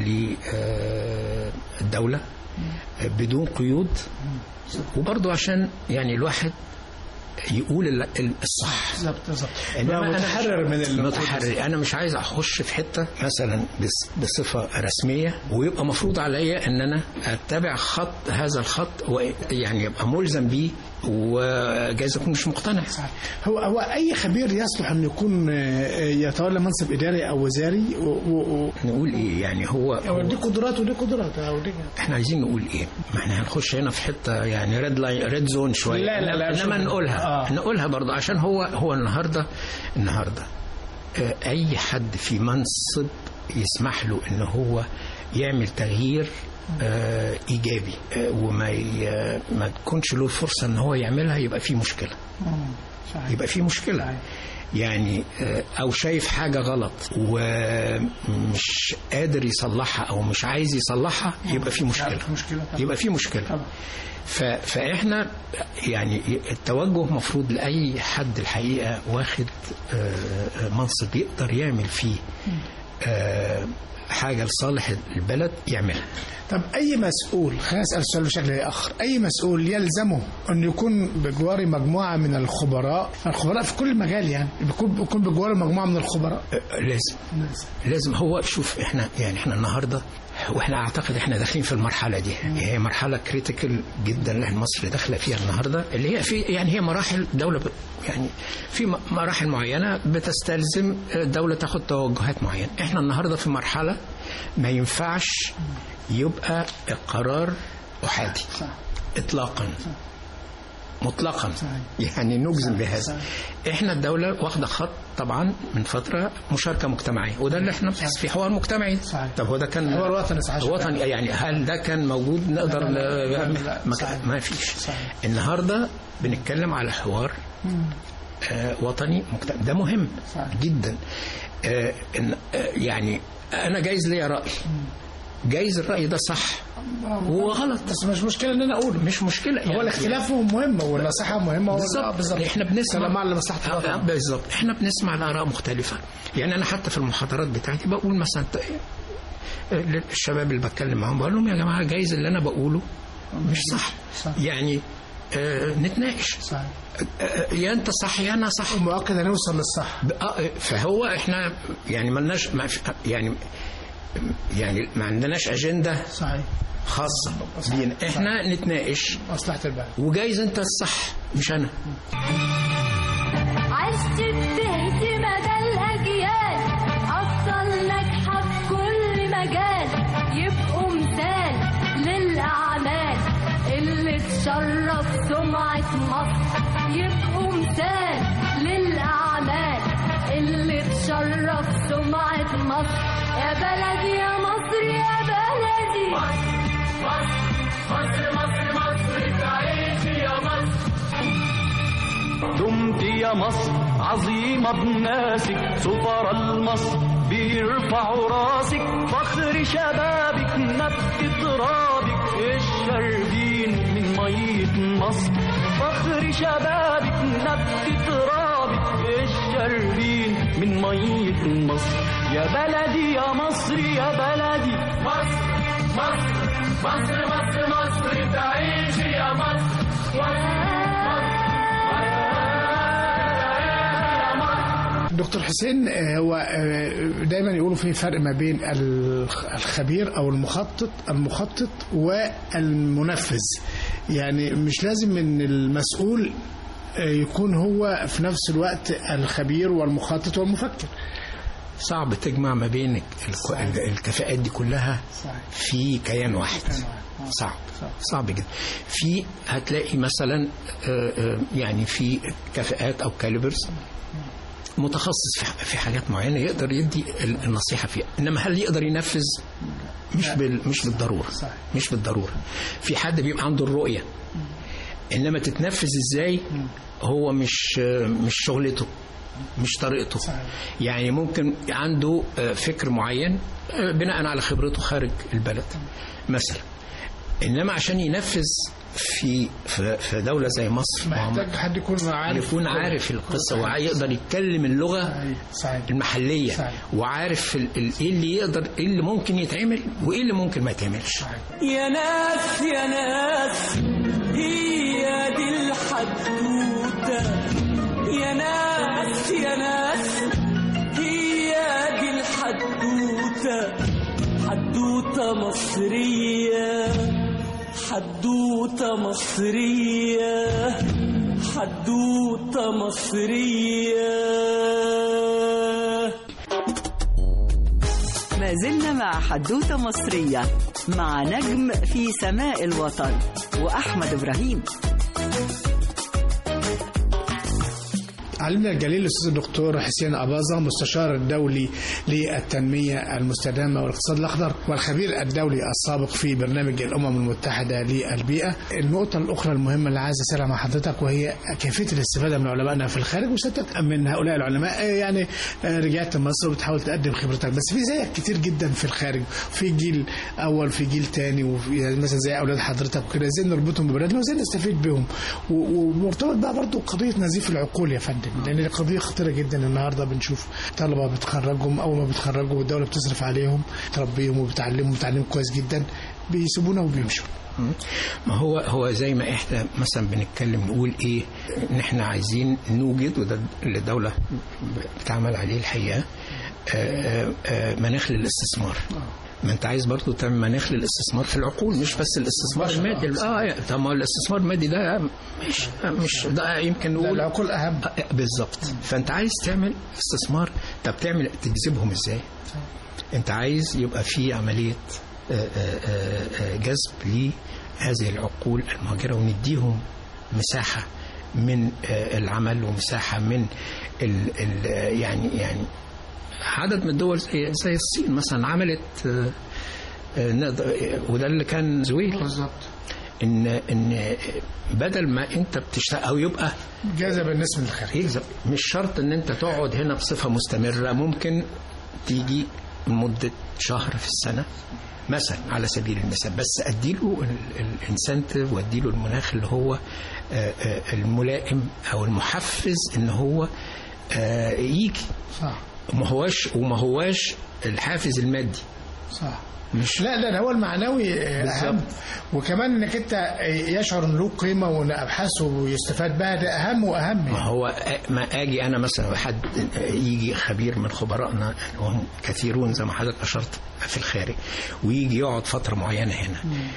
للدوله بدون قيود وبرضه عشان يعني الواحد يقول ال- ال- الصح بالظبط بالظبط إنما يبقى أنا متحرر من ال- متحرر انا مش عايز اخش في حته مثلا بس- بصفه رسميه ويبقى مفروض عليا ان انا اتبع خط هذا الخط ويعني يبقى ملزم بيه وجايز اكون مش مقتنع هو هو اي خبير يصلح انه يكون آه، يتولى منصب اداري او وزاري و- و- و- نقول ايه يعني هو, هو هو دي قدرات ودي قدرات أو دي احنا عايزين نقول ايه ما احنا هنخش هنا في حته يعني ريد لاين ريد زون شويه لا، لا، لا، انما شوف. نقولها آه. نقولها برضه عشان هو هو النهارده النهارده آه، اي حد في منصب يسمح له ان هو يعمل تغيير آه، ايجابي آه، وما ي- ما تكونش له فرصه ان هو يعملها يبقى في مشكله صحيح. يبقى في مشكله صحيح. يعني آه، او شايف حاجه غلط ومش قادر يصلحها او مش عايز يصلحها يبقى في مشكله في مشكلة طبعا. يبقى في مشكله طبعا. ف... فاحنا يعني التوجه مفروض لاي حد الحقيقه واخد آه، آه، منصب يقدر يعمل فيه آه، حاجه لصالح البلد يعملها طب اي مسؤول خلينا اسال السؤال بشكل اخر اي مسؤول يلزمه انه يكون بجواره مجموعه من الخبراء الخبراء في كل مجال يعني بيكون بيكون بجواره مجموعه من الخبراء آه، لازم لازم هو شوف احنا يعني احنا النهارده واحنا اعتقد احنا داخلين في المرحله دي هي مرحله كريتيكال جدا اللي مصر داخله فيها النهارده اللي هي في يعني هي مراحل دوله ب- يعني في م- مراحل معينه بتستلزم الدوله تاخد توجهات معينه احنا النهارده في مرحله ما ينفعش يبقى القرار احادي اطلاقا مطلقا يعني نجزم بهذا احنا الدوله واخده خط طبعا من فتره مشاركه مجتمعيه وده اللي احنا في حوار مجتمعي صحيح. طب هو ده كان هو الوطني صحيح. الوطني يعني هل ده كان موجود نقدر لا، لا، ن- لا، لا، ما, صحيح. ما فيش صحيح. النهارده بنتكلم على حوار آه وطني مجتمع ده مهم صحيح. جدا آه إن آه يعني انا جايز ليا راي جايز الراي ده صح هو غلط بس مش مشكله ان انا اقوله مش مشكله هو الاختلاف مهم والنصيحه مهمه بالظبط بالظبط احنا بنسمع كلام على مصلحه آه، الوطن بالظبط احنا بنسمع الاراء مختلفه يعني انا حتى في المحاضرات بتاعتي بقول مثلا ت- للشباب اللي بتكلم معاهم بقول لهم يا جماعه جايز اللي انا بقوله مش صح صح. يعني آه نتناقش صحيح آه يا انت صح يا انا صح مؤكد هنوصل للصح ب- آه، فهو احنا يعني ملناش ما في- يعني يعني ما عندناش اجنده صحيح خاصه بينا احنا نتناقش مصلحه البلد وجايز انت الصح مش انا عشت بتهدي مدى الأجيال أفضل ناجحة في كل مجال يبقوا مثال للأعمال اللي تشرف سمعة مصر يبقوا مثال للأعمال اللي تشرف سمعة مصر يا بلدي يا مصر يا بلدي دمت يا مصر عظيمة بناسك سفر المصر بيرفعوا راسك فخر شبابك نبت ترابك الشربين من مية مصر فخر شبابك نبت ترابك الشربين من مية مصر يا بلدي يا مصر يا بلدي مصر مصر مصر مصر مصر تعيش يا مصر دكتور حسين آه، هو آه، دايما يقولوا في فرق ما بين الخ- الخبير او المخطط المخطط والمنفذ يعني مش لازم ان المسؤول آه، يكون هو في نفس الوقت الخبير والمخطط والمفكر صعب تجمع ما بين الك- ال- الكفاءات دي كلها صحيح. في كيان واحد صعب صعب جدا في هتلاقي مثلا آه، آه، يعني في كفاءات او كاليبرز متخصص في- في حاجات معينه يقدر يدي ال- النصيحه فيها انما هل يقدر ينفذ مش بال مش بالضروره صحيح. مش بالضروره في حد بيبقى عنده الرؤيه انما تتنفذ ازاي هو مش مش شغلته مش طريقته صحيح. يعني ممكن عنده آه، فكر معين آه، بناء على خبرته خارج البلد مثلا انما عشان ينفذ في في في دوله زي مصر ما هو محتاج حد يكون عارف يكون عارف القصه ويقدر يتكلم اللغه صحيح. صحيح المحليه صحيح. وعارف ال- ال- ايه اللي يقدر ايه اللي ممكن يتعمل وايه اللي ممكن ما يتعملش يا ناس يا ناس هي دي الحدوتة يا ناس يا ناس هي دي الحدوتة حدوتة مصرية حدوتة مصرية حدوتة مصرية ما زلنا مع حدوتة مصرية مع نجم في سماء الوطن وأحمد إبراهيم علمنا الجليل الاستاذ الدكتور حسين اباظه مستشار الدولي للتنميه المستدامه والاقتصاد الاخضر والخبير الدولي السابق في برنامج الامم المتحده للبيئه. النقطه الاخرى المهمه اللي عايز اسالها مع حضرتك وهي كيفيه الاستفاده من علمائنا في الخارج وستك من هؤلاء العلماء آه، يعني آه، رجعت مصر وبتحاول تقدم خبرتك بس في زيك كتير جدا في الخارج في جيل اول في جيل تاني وفي يعني مثلا زي اولاد حضرتك وكده ازاي نربطهم ببلدنا وازاي نستفيد بهم و- ومرتبط بقى برضو قضيه نزيف العقول يا فندم لان دي قضيه خطيره جدا النهارده بنشوف طلبه بتخرجهم اول ما بيتخرجوا والدوله بتصرف عليهم تربيهم وبتعلمهم تعليم كويس جدا بيسيبونا وبيمشوا ما هو هو زي ما احنا مثلا بنتكلم نقول ايه ان احنا عايزين نوجد وده اللي الدوله بتعمل عليه الحقيقه آه، آه، آه، مناخ للاستثمار ما انت عايز برضه تعمل مناخ للاستثمار في العقول مش بس الاستثمار المادي اه طب ما الاستثمار المادي ده مش مش ده يمكن لا، نقول العقول اهم آه، بالظبط فانت عايز تعمل استثمار طب تعمل تجذبهم ازاي انت عايز يبقى في عمليه آه، آه، آه، آه، جذب لهذه العقول المهاجره ونديهم مساحه من آه، العمل ومساحه من ال ال يعني يعني عدد من الدول زي زي الصين مثلا عملت آه، آه، نقدر- وده اللي كان زويل بالظبط ان ان بدل ما انت بتشتغل او يبقى جذب الناس من الخارج يجذب مش شرط ان انت تقعد هنا بصفه مستمره ممكن تيجي لمده شهر في السنه مثلا على سبيل المثال بس اديله الانسنتيف واديله المناخ اللي هو آه، آه، الملائم او المحفز ان هو آه، يجي صح ما هواش وما هواش الحافز المادي صح مش لا ده هو المعنوي اهم بالظبط. وكمان انك انت يشعر ان له قيمه وان ابحاثه يستفاد بها ده اهم واهم ما هو ما اجي انا مثلا حد يجي خبير من خبرائنا وهم كثيرون زي ما حضرتك اشرت في الخارج ويجي يقعد فتره معينه هنا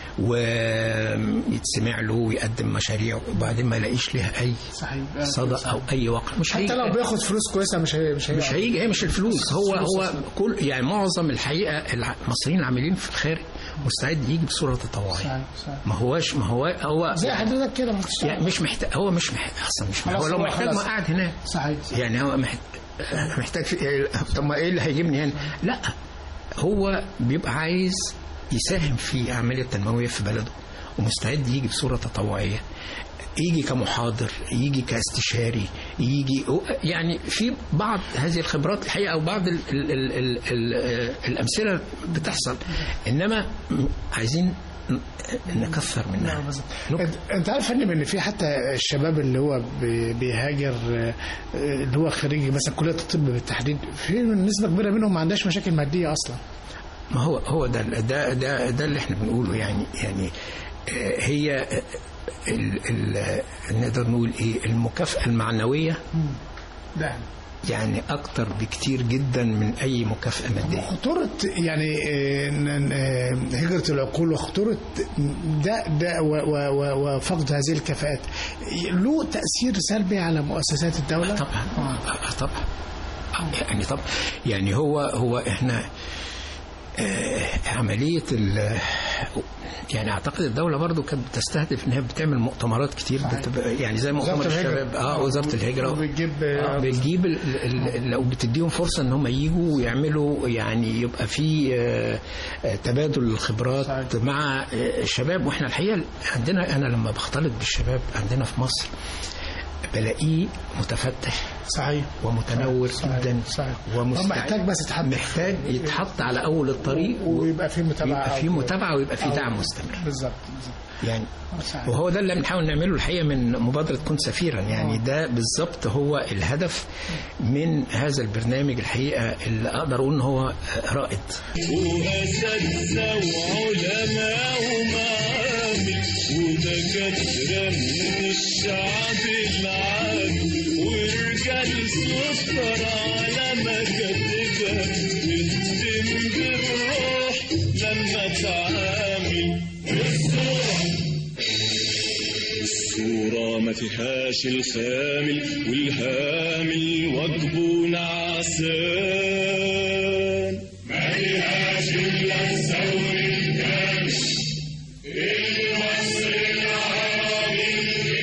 ويتسمع له ويقدم مشاريع وبعدين ما يلاقيش لها اي صحيح صدى او اي وقع مش حتى هيجي لو بياخد فلوس كويسه مش هي مش هي مش هيجي هي مش الفلوس هو هو كل يعني معظم الحقيقه الع- المصريين العاملين في الخارج مستعد يجي بصوره تطوعيه صحيح صحيح ما هواش ما هو هو زي حضرتك كده ما بتشتغل. يعني مش محتاج هو مش محتاج اصلا مش محتاج هو خلاص لو هو محتاج خلاص. ما قاعد هناك صحيح صحيح. يعني هو محتاج محتاج في طب ما ايه اللي هيجيبني هنا؟ لا هو بيبقى عايز يساهم في عمليه تنمويه في بلده ومستعد يجي بصوره تطوعيه يجي كمحاضر يجي كاستشاري يجي يعني في بعض هذه الخبرات الحقيقه او بعض ال ال ال ال ال الامثله بتحصل انما عايزين نكثر منها بالظبط. نك- انت انت عارف ان ان في حتى الشباب اللي هو بي- بيهاجر آه، اللي هو خريج مثلا كليه الطب بالتحديد في نسبه كبيره منهم ما عندهاش مشاكل ماديه اصلا ما هو هو ده ده ده, ده اللي احنا بنقوله يعني يعني آه، هي آه، ال ال نقدر نقول ايه المكافأة المعنوية ده يعني أكتر بكتير جدا من أي مكافأة مادية خطورة يعني آه، ن- آه، هجرة العقول وخطورة ده ده و- و- و- وفقد هذه الكفاءات له تأثير سلبي على مؤسسات الدولة؟ طبعا آه، طبعا آه، يعني طبعا يعني هو هو احنا آه، عملية ال يعني اعتقد الدولة برضو كانت بتستهدف ان هي بتعمل مؤتمرات كتير بتبقى يعني زي مؤتمر وزارة الهجرة. الشباب اه وزارة الهجرة وبتجيب آه، بتجيب ال- ال- ال- لو بتديهم فرصه ان هم يجوا ويعملوا يعني يبقى في آه، آه، تبادل الخبرات صحيح. مع آه، الشباب واحنا الحقيقه عندنا انا لما بختلط بالشباب عندنا في مصر بلاقيه متفتح صحيح ومتنور صحيح. جدا صحيح. ومستعد هو محتاج بس يتحط محتاج يتحط على اول الطريق ويبقى في متابعة ويبقى في أو- متابعه ويبقى في أو- دعم مستمر بالظبط بالظبط يعني صحيح. وهو ده اللي بنحاول نعمله الحقيقه من مبادره كن سفيرا يعني ده بالظبط هو الهدف من هذا البرنامج الحقيقه اللي اقدر اقول ان هو رائد وأساتذة وعلماء ومعامل ودكاترة من الشعب العام ورجال سكر على مكاتبها بتتم بالروح لما تعامل الصورة ما فيهاش الخامل والهامل واجبه نعسان ما فيهاش إلا الثور الكامل المصري العربي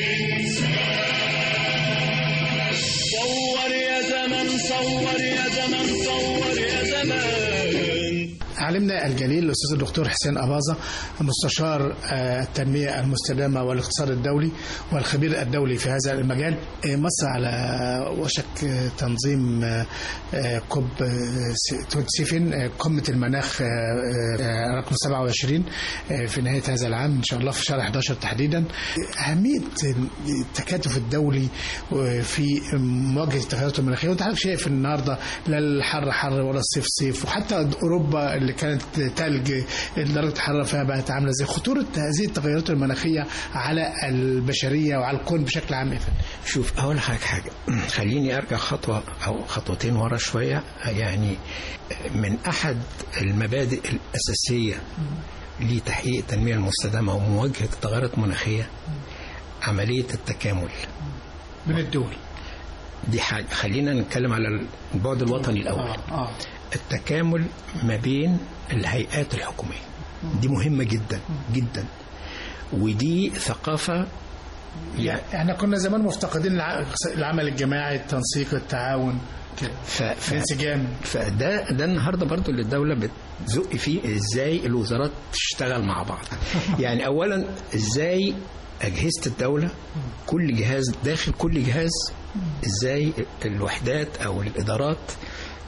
الإنسان صور يا زمن صور يا زمن صور يا زمان علمنا الجليل الاستاذ الدكتور حسين اباظه مستشار آه، التنميه المستدامه والاقتصاد الدولي والخبير الدولي في هذا المجال آه، مصر على وشك آه، تنظيم آه، آه، كوب آه، س- 27 آه، قمه المناخ آه، آه، رقم 27 آه، في نهايه هذا العام ان شاء الله في شهر 11 تحديدا اهميه التكاتف الدولي آه، في مواجهه التغيرات المناخيه وانت حضرتك شايف النهارده لا الحر حر ولا الصيف صيف وحتى اوروبا اللي كانت تلج درجه الحراره فيها بقت عامله زي خطوره هذه التغيرات المناخيه على البشريه وعلى الكون بشكل عام يا فندم شوف اقول لحضرتك حاجه خليني ارجع خطوه او خطوتين ورا شويه يعني من احد المبادئ الاساسيه لتحقيق التنميه المستدامه ومواجهه التغيرات المناخيه عمليه التكامل من الدول دي حاجه خلينا نتكلم على البعد الوطني الاول اه التكامل ما بين الهيئات الحكوميه دي مهمه جدا جدا ودي ثقافه يعني احنا كنا زمان مفتقدين الع- العمل الجماعي التنسيق التعاون كده ف... ف... الانسجام فده ده النهارده برضو اللي الدوله بتزق فيه ازاي الوزارات تشتغل مع بعض يعني اولا ازاي اجهزه الدوله كل جهاز داخل كل جهاز ازاي الوحدات او الادارات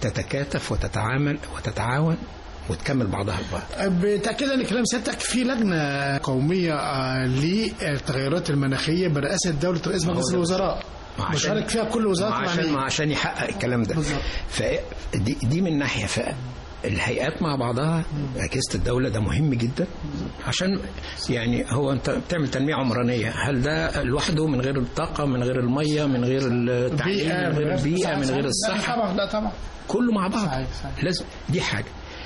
تتكاتف وتتعامل وتتعاون وتكمل بعضها البعض بالتاكيد ان كلام سيادتك في لجنه قوميه آه، للتغيرات المناخيه برئاسه دوله رئيس مجلس ده الوزراء ما عشان- مشارك فيها كل وزارات ما عشان ما معنيه عشان يحقق الكلام ده بالظبط. فدي دي من ناحيه فالهيئات مع بعضها اجهزه الدوله ده مهم جدا عشان يعني هو انت بتعمل تنميه عمرانيه هل ده لوحده من غير الطاقه من غير الميه من غير التعليم من غير البيئه من غير لا الصحه طبعا لا طبعا كله مع بعض صحيح، صحيح. لازم دي حاجه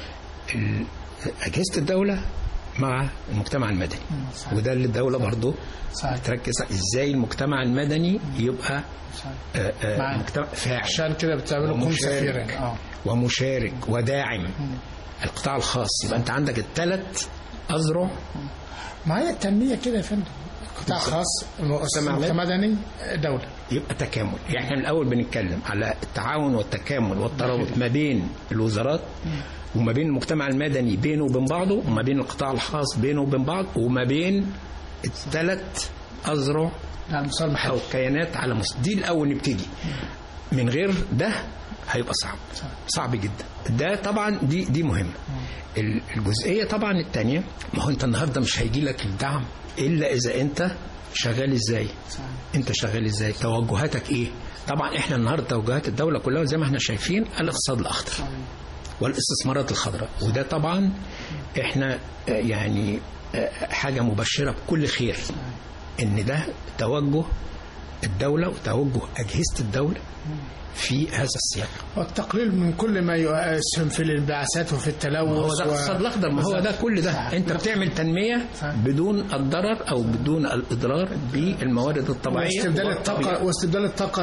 ال- اجهزه الدوله مع المجتمع المدني صحيح. وده اللي الدوله برضه صحيح. تركز ازاي المجتمع المدني يبقى آه، آه، معاك. مجتمع فاعل عشان كده بتعملوا كون سفيرا ومشارك اه ومشارك وداعم القطاع الخاص يبقى انت عندك الثلاث اذرع ما هي التنميه كده يا فندم قطاع خاص مؤسسه مدني. مدني دوله يبقى تكامل يعني احنا من الاول بنتكلم على التعاون والتكامل والترابط ما بين الوزارات وما بين المجتمع المدني بينه وبين بعضه وما بين القطاع الخاص بينه وبين بعض وما بين الثلاث اذرع على المستوى او المحلي كيانات على مستوى دي الاول نبتدي من غير ده هيبقى صعب صعب جدا ده طبعا دي دي مهمه ال- الجزئيه طبعا الثانيه ما هو انت النهارده مش هيجي لك الدعم الا اذا انت شغال ازاي انت شغال ازاي توجهاتك ايه طبعا احنا النهارده توجهات الدوله كلها زي ما احنا شايفين الاقتصاد الاخضر والاستثمارات الخضراء وده طبعا احنا آه، يعني آه، حاجه مبشره بكل خير ان ده توجه الدوله وتوجه اجهزه الدوله في هذا السياق والتقليل من كل ما يسهم في الانبعاثات وفي التلوث هو ده و- الاقتصاد الاخضر ما هو ده كل ده انت بتعمل تنميه صحيح. بدون الضرر او بدون الاضرار بالموارد الطبيعيه واستبدال الطاقه واستبدال الطاقه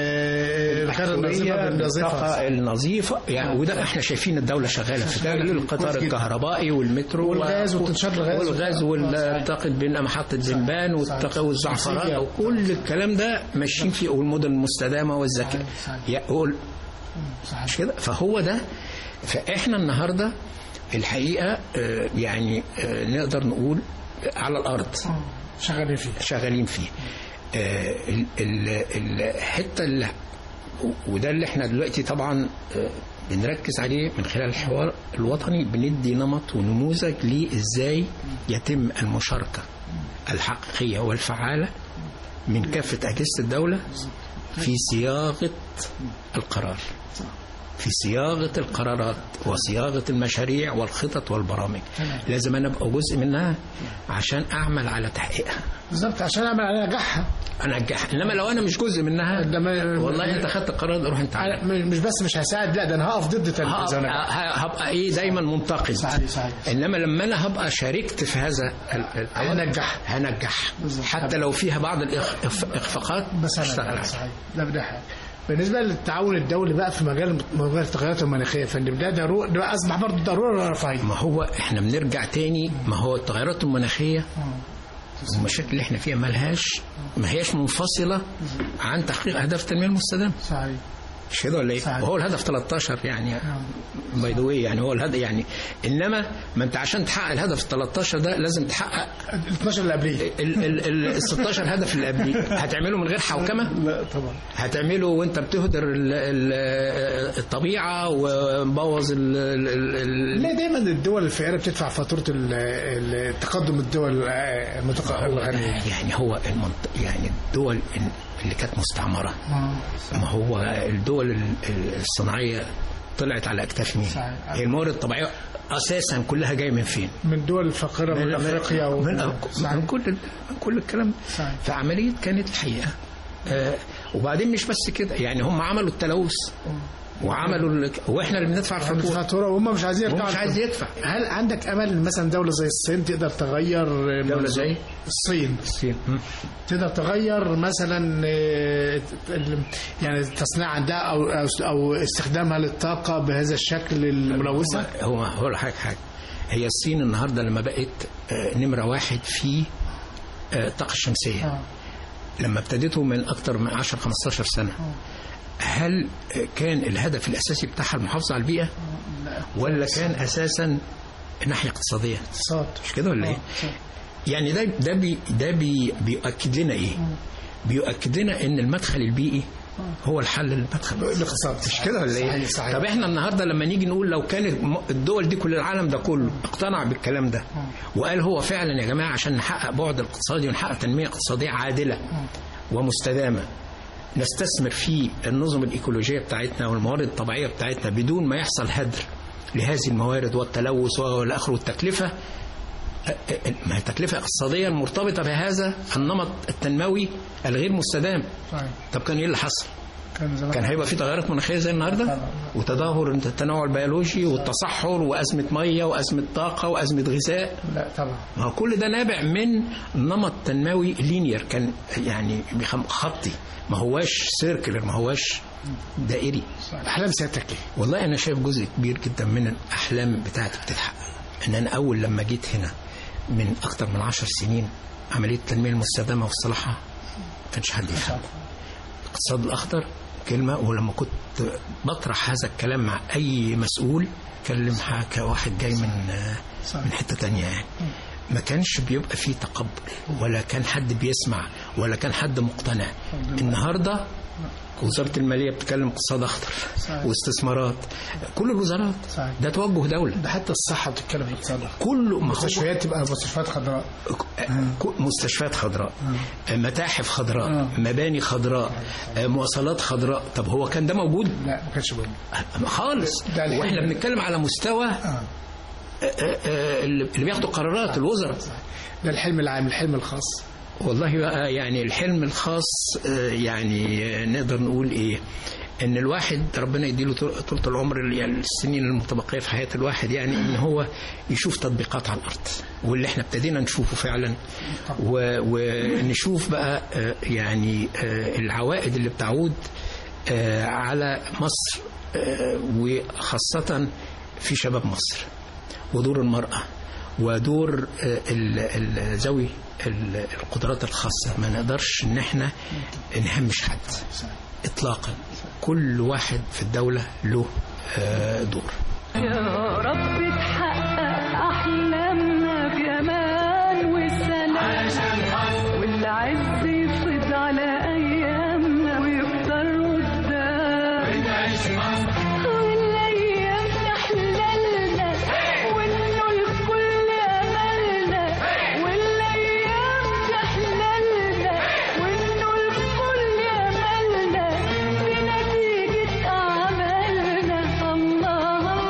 ال- الغير النظيفه بالنظيفه الطاقة النظيفة يعني وده احنا شايفين الدولة شغالة في ده القطار كويس جدا. الكهربائي والمترو والغاز و- وتنشر الغاز. والغاز والطاقة بين محطة زنبان والطاقة والزعفران وكل الكلام ده ماشيين فيه والمدن المستدامة والذكية صحيح. يقول مش كده فهو ده فاحنا النهارده الحقيقة آه، يعني آه، نقدر نقول على الأرض شغالين فيه شغالين فيه آه، ال- ال- الحته اللي وده اللي احنا دلوقتي طبعا آه، بنركز عليه من خلال الحوار الوطني بندي نمط ونموذج ليه ازاي يتم المشاركه الحقيقيه والفعاله من كافه اجهزه الدوله في صياغه القرار في صياغه القرارات وصياغه المشاريع والخطط والبرامج لازم انا ابقى جزء منها عشان اعمل على تحقيقها بالظبط عشان اعمل عليها نجاحها انجح انما لو انا مش جزء منها إنما- والله انت خدت القرار ده روح انت أنا عمل. مش بس مش هساعد لا ده انا هقف ضد تنفيذ هبقى, انا هبقى ايه دايما منتقد صحيح صحيح انما لما انا هبقى شاركت في هذا ال- ال- هنجح. هنجح حتى لو فيها بعض الاخفاقات بس اشتغل انا عليها صحيح ده ده حاجه بالنسبه للتعاون الدولي بقى في مجال مجال التغيرات المناخيه يا فندم ده ضروري ده اصبح برضه ضروره رفاهيه ما هو احنا بنرجع تاني ما هو التغيرات المناخيه والمشاكل اللي احنا فيها ملهاش ما هياش منفصله عن تحقيق اهداف التنميه المستدامه صحيح مش كده ولا ايه؟ صحيح. وهو الهدف 13 يعني باي ذا يعني هو الهدف يعني انما ما انت عشان تحقق الهدف 13 ده لازم تحقق ال 12 اللي قبليه ال ال ال 16 هدف اللي قبليه هتعمله من غير حوكمه لا طبعا هتعمله وانت بتهدر ال ال الطبيعه ومبوظ ال ال ال ليه دايما الدول الفقيره بتدفع فاتوره ال- ال- التقدم الدول المتق- الغنيه يعني هو المنطق يعني الدول اللي كانت مستعمره ما هو الدول ال- ال- الصناعيه طلعت على اكتاف مين؟ صحيح. هي الموارد الطبيعيه اساسا كلها جايه من فين؟ من الدول الفقيره من افريقيا و... من, من كل من كل الكلام صحيح. فعمليه كانت الحقيقه آه وبعدين مش بس كده يعني هم عملوا التلوث وعملوا ال... واحنا اللي بندفع الفاتوره الفاتوره وهم مش عايزين هو يرجعوا مش عايز يدفع هل عندك امل إن مثلا دوله زي الصين تقدر تغير دولة زي؟ الصين الصين م. تقدر تغير مثلا آه، ال- يعني تصنيع عندها او او أو استخدامها للطاقه بهذا الشكل الملوثه هو هو حاجه حاجه هي الصين النهارده لما بقت آه، نمره واحد في آه، الطاقه الشمسيه آه. لما ابتديته من اكثر من 10 15 سنه هل كان الهدف الاساسي بتاعها المحافظه على البيئه ولا كان اساسا الناحيه الاقتصاديه اقتصاد مش كده ولا ايه يعني ده ده بي ده بي بيؤكد لنا ايه بيؤكد لنا ان المدخل البيئي هو الحل المدخل الاقتصاد مش كده ولا ايه؟ صحيح صحيح طب احنا النهارده لما نيجي نقول لو كانت م- الدول دي كل العالم ده كله اقتنع بالكلام ده وقال هو فعلا يا جماعه عشان نحقق بعد اقتصادي ونحقق تنميه اقتصاديه عادله ومستدامه نستثمر في النظم الايكولوجيه بتاعتنا والموارد الطبيعيه بتاعتنا بدون ما يحصل هدر لهذه الموارد والتلوث والاخر والتكلفه ما هي تكلفة اقتصادية مرتبطة بهذا النمط التنموي الغير مستدام صحيح. طب كان ايه اللي حصل؟ كان زمان كان هيبقى في تغيرات مناخيه زي النهارده وتدهور التنوع البيولوجي والتصحر وازمه ميه وازمه طاقه وازمه غذاء لا طبعا ما هو كل ده نابع من نمط تنموي لينير كان يعني بيخم- خطي ما هواش سيركلر ما هواش دائري احلام سيادتك ايه؟ والله انا شايف جزء كبير جدا من الاحلام بتاعتي بتتحقق ان انا اول لما جيت هنا من اكتر من عشر سنين عمليه التنميه المستدامه واصطلاحها ما كانش حد يفهم الاقتصاد الاخضر كلمه ولما كنت بطرح هذا الكلام مع اي مسؤول كلمها كواحد جاي من من حته تانية يعني ما كانش بيبقى فيه تقبل ولا كان حد بيسمع ولا كان حد مقتنع النهارده وزاره الماليه بتتكلم اقتصاد اخضر صحيح. واستثمارات كل الوزارات صحيح. ده توجه دوله ده حتى الصحه بتتكلم في الاقتصاد كله ما هو مستشفيات تبقى مستشفيات خضراء ك- مستشفيات خضراء متاحف خضراء آه. مباني خضراء مواصلات خضراء طب هو كان ده موجود لا ما كانش موجود خالص ده الحلم. واحنا بنتكلم على مستوى اه آه، آه، اللي اللي بياخدوا قرارات الوزراء ده الحلم العام الحلم الخاص والله بقى يعني الحلم الخاص آه، يعني آه، نقدر نقول ايه ان الواحد ربنا يديله طول طولة العمر اللي- يعني السنين المتبقيه في حياه الواحد يعني ان هو يشوف تطبيقات على الارض واللي احنا ابتدينا نشوفه فعلا و- ونشوف بقى آه، يعني آه، العوائد اللي بتعود آه، على مصر آه، وخاصه في شباب مصر ودور المرأة ودور آه، ال- ال- ذوي ال- القدرات الخاصة ما نقدرش ان احنا نهمش حد اطلاقا كل واحد في الدولة له آه، دور يا رب تحقق أحلامنا بأمان وسلام والعز يفيض على أيامنا ويفضل قدام والأيام تحللنا وإنه الكل أملنا والأيام تحللنا وإنه الكل أملنا بنتيجة أعمالنا الله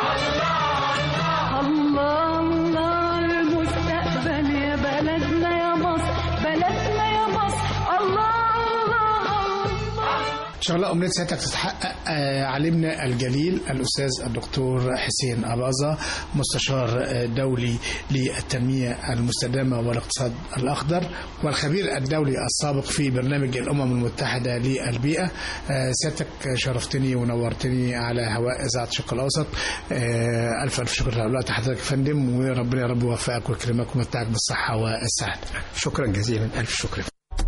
الله الله الله المستقبل يا بلدنا يا مصر بلدنا يا مصر الله الله الله ان شاء الله امنيه سيادتك تتحقق آه، علمنا الجليل الاستاذ الدكتور حسين اباظه مستشار آه، دولي للتنميه المستدامه والاقتصاد الاخضر والخبير الدولي السابق في برنامج الامم المتحده للبيئه آه، سيادتك شرفتني ونورتني على هواء اذاعه الشرق الاوسط آه، الف الف شكر لوقت حضرتك يا فندم وربنا يا رب يوفقك ويكرمك ويمتعك بالصحه والسعاده شكرا جزيلا ألف شكر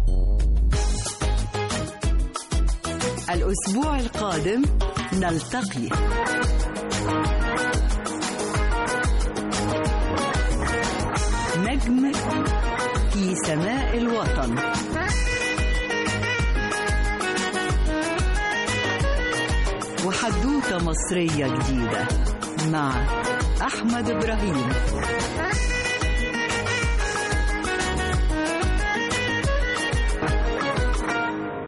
الأسبوع القادم نلتقي نجم في سماء الوطن وحدوتة مصرية جديدة مع أحمد إبراهيم